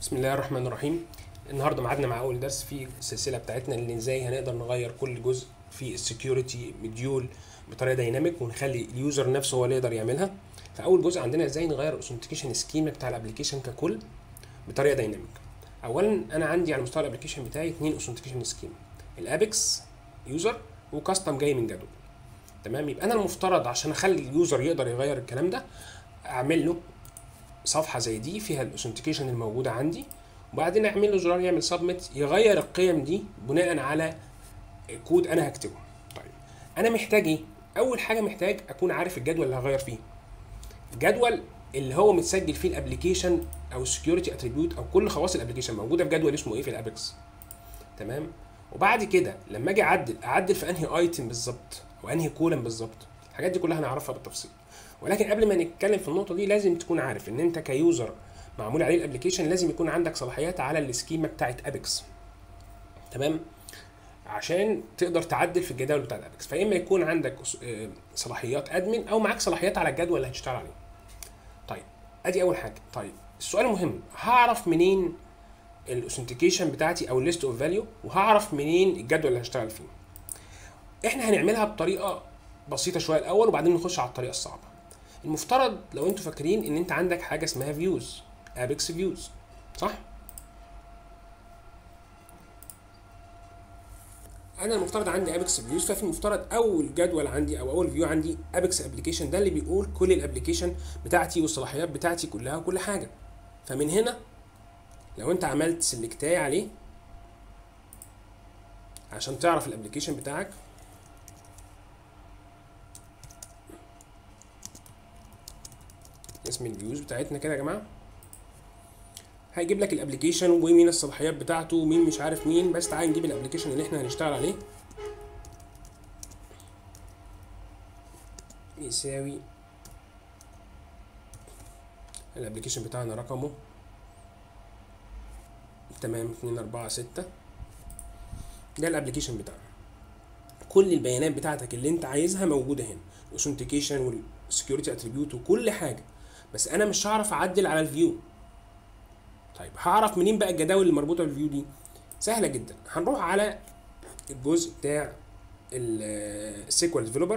بسم الله الرحمن الرحيم النهارده معادنا مع اول درس في السلسله بتاعتنا اللي ازاي هنقدر نغير كل جزء في السكيورتي مديول بطريقه دايناميك ونخلي اليوزر نفسه هو اللي يقدر يعملها فاول جزء عندنا ازاي نغير الاوثنتيكيشن سكيما بتاع الابلكيشن ككل بطريقه دايناميك اولا انا عندي على مستوى الابلكيشن بتاعي اثنين اوثنتيكيشن سكيما الابيكس يوزر وكاستم جاي من جدول تمام يبقى انا المفترض عشان اخلي اليوزر يقدر يغير الكلام ده اعمل له صفحه زي دي فيها الاوثنتيكيشن الموجوده عندي وبعدين اعمل له زرار يعمل سبميت يغير القيم دي بناء على كود انا هكتبه طيب انا محتاج ايه اول حاجه محتاج اكون عارف الجدول اللي هغير فيه الجدول اللي هو متسجل فيه الابلكيشن او السكيورتي اتريبيوت او كل خواص الابلكيشن موجوده في جدول اسمه ايه في الابيكس تمام وبعد كده لما اجي اعدل اعدل في انهي ايتم بالظبط او انهي كولم بالظبط الحاجات دي كلها هنعرفها بالتفصيل ولكن قبل ما نتكلم في النقطه دي لازم تكون عارف ان انت كيوزر معمول عليه الابلكيشن لازم يكون عندك صلاحيات على السكيما بتاعت ابيكس تمام عشان تقدر تعدل في الجداول بتاع الابيكس فاما يكون عندك صلاحيات ادمن او معاك صلاحيات على الجدول اللي هتشتغل عليه طيب ادي اول حاجه طيب السؤال المهم هعرف منين الاوثنتيكيشن بتاعتي او الليست اوف فاليو وهعرف منين الجدول اللي هشتغل فيه احنا هنعملها بطريقه بسيطه شويه الاول وبعدين نخش على الطريقه الصعبه المفترض لو انتوا فاكرين ان انت عندك حاجه اسمها فيوز ابيكس فيوز صح انا المفترض عندي ابيكس فيوز ففي المفترض اول جدول عندي او اول فيو عندي ابيكس ابلكيشن ده اللي بيقول كل الابلكيشن بتاعتي والصلاحيات بتاعتي كلها وكل حاجه فمن هنا لو انت عملت سلكتاي عليه عشان تعرف الابلكيشن بتاعك اسم الفيوز بتاعتنا كده يا جماعه هيجيب لك الابلكيشن ومين الصلاحيات بتاعته ومين مش عارف مين بس تعال نجيب الابلكيشن اللي احنا هنشتغل عليه يساوي الابلكيشن بتاعنا رقمه تمام اتنين اربعة ستة ده الابلكيشن بتاعنا كل البيانات بتاعتك اللي انت عايزها موجودة هنا الاوثنتيكيشن والسكيورتي اتريبيوت وكل حاجة بس انا مش هعرف اعدل على الفيو طيب هعرف منين بقى الجداول اللي مربوطه بالفيو دي سهله جدا هنروح على الجزء بتاع السيكوال ديفلوبر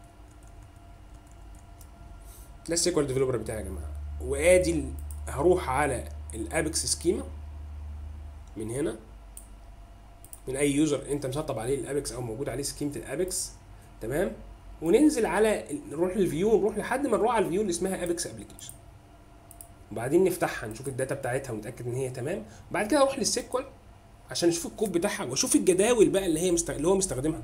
ده السيكوال ديفلوبر بتاعي يا جماعه وادي هروح على الابيكس سكيما من هنا من اي يوزر انت مسطب عليه الابيكس او موجود عليه سكيمه الابيكس تمام وننزل على نروح للفيو ونروح لحد ما نروح على الفيو اللي اسمها ابيكس ابلكيشن وبعدين نفتحها نشوف الداتا بتاعتها ونتاكد ان هي تمام بعد كده اروح للسيكوال عشان اشوف الكود بتاعها واشوف الجداول بقى اللي هي مست... اللي هو مستخدمها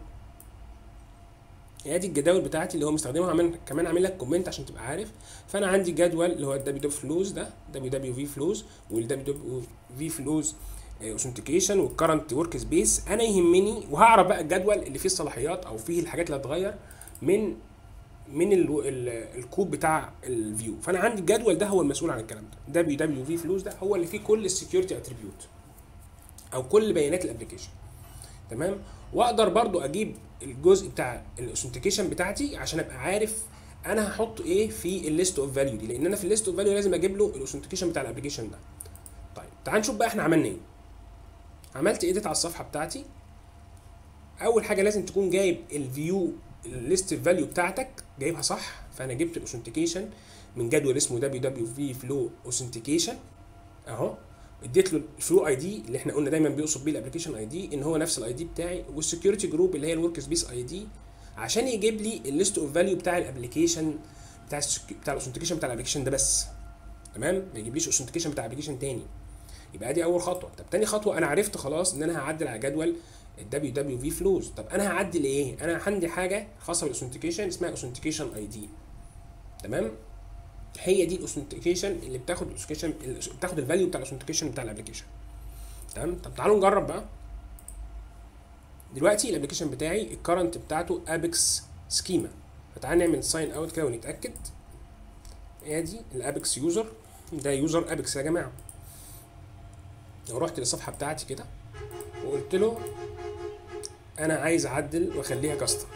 ادي الجداول بتاعتي اللي هو مستخدمها عمل كمان عامل لك كومنت عشان تبقى عارف فانا عندي جدول اللي هو الدبليو دبليو فلوز ده دبليو دبليو في فلوز والدبليو دبليو في فلوز اوثنتيكيشن والكرنت ورك سبيس انا يهمني وهعرف بقى الجدول اللي فيه الصلاحيات او فيه الحاجات اللي هتغير من من ال ال الكود بتاع الفيو فانا عندي الجدول ده هو المسؤول عن الكلام ده دبليو دبليو في فلوس ده هو اللي فيه كل السكيورتي اتريبيوت او كل بيانات الابلكيشن تمام واقدر برضو اجيب الجزء بتاع الاوثنتيكيشن بتاعتي عشان ابقى عارف انا هحط ايه في الليست اوف فاليو دي لان انا في الليست اوف فاليو لازم اجيب له الاوثنتيكيشن بتاع الابلكيشن ده طيب تعال نشوف بقى احنا عملنا ايه عملت ايديت على الصفحه بتاعتي اول حاجه لازم تكون جايب الفيو الليست فاليو بتاعتك جايبها صح فانا جبت الاوثنتيكيشن من جدول اسمه دبليو دبليو في فلو اوثنتيكيشن اهو اديت له الفلو اي دي اللي احنا قلنا دايما بيقصد بيه الابلكيشن اي دي ان هو نفس الاي دي بتاعي والسكيورتي جروب اللي هي الورك سبيس اي دي عشان يجيب لي الليست اوف فاليو بتاع الابلكيشن بتاع السك... بتاع الاوثنتيكيشن بتاع الابلكيشن ده بس تمام ما يجيبليش اوثنتيكيشن بتاع ابلكيشن تاني يبقى دي اول خطوه طب تاني خطوه انا عرفت خلاص ان انا هعدل على جدول الدبليو دبليو في فلوز طب انا هعدل ايه انا عندي حاجه خاصه بالاوثنتيكيشن اسمها اوثنتيكيشن اي دي تمام هي دي الاوثنتيكيشن اللي بتاخد الاوثنتيكيشن بتاخد الفاليو بتاع الاوثنتيكيشن بتاع الابلكيشن تمام طب تعالوا نجرب بقى دلوقتي الابلكيشن بتاعي الكرنت بتاعته ابيكس سكيما فتعال نعمل ساين اوت كده ونتاكد ادي الابيكس يوزر ده يوزر ابيكس يا جماعه لو رحت للصفحه بتاعتي كده وقلت له انا عايز اعدل واخليها كاستم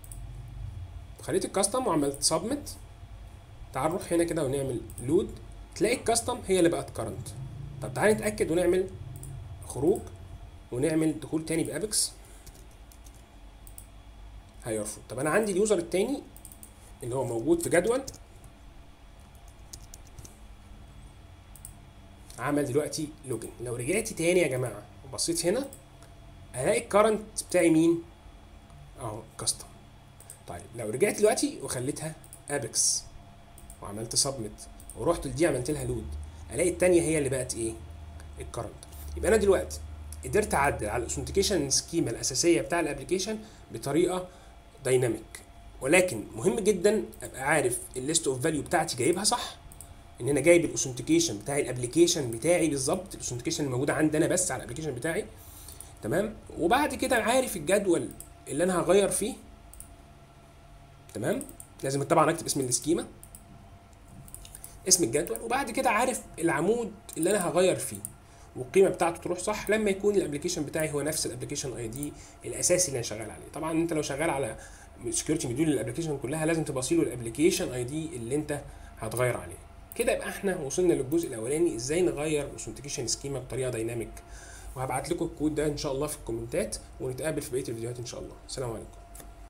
خليت الكاستم وعملت سبميت تعال نروح هنا كده ونعمل لود تلاقي الكاستم هي اللي بقت كرنت طب تعالى نتاكد ونعمل خروج ونعمل دخول تاني بابكس هيرفض طب انا عندي اليوزر التاني اللي هو موجود في جدول عمل دلوقتي لوجن لو رجعت تاني يا جماعه وبصيت هنا الاقي الكرنت بتاعي مين اهو كاستم طيب لو رجعت دلوقتي وخليتها ابكس وعملت سبميت ورحت لدي عملت لها لود الاقي التانية هي اللي بقت ايه الكرنت يبقى انا دلوقتي قدرت اعدل على الاوثنتيكيشن سكيما الاساسيه بتاع الابلكيشن بطريقه دايناميك ولكن مهم جدا ابقى عارف الليست اوف فاليو بتاعتي جايبها صح ان انا جايب الاوثنتيكيشن بتاع الابلكيشن بتاعي بالظبط الاوثنتيكيشن الموجوده عندي انا بس على الابلكيشن بتاعي تمام وبعد كده عارف الجدول اللي انا هغير فيه تمام لازم طبعا اكتب اسم السكيما اسم الجدول وبعد كده عارف العمود اللي انا هغير فيه والقيمه بتاعته تروح صح لما يكون الابلكيشن بتاعي هو نفس الابلكيشن اي دي الاساسي اللي انا شغال عليه طبعا انت لو شغال على سكيورتي مديول للابلكيشن كلها لازم تبصي له الابلكيشن اي دي اللي انت هتغير عليه كده يبقى احنا وصلنا للجزء الاولاني ازاي نغير الاوثنتيكيشن سكيما بطريقه دايناميك وهبعت لكم الكود ده ان شاء الله في الكومنتات ونتقابل في بقيه الفيديوهات ان شاء الله السلام عليكم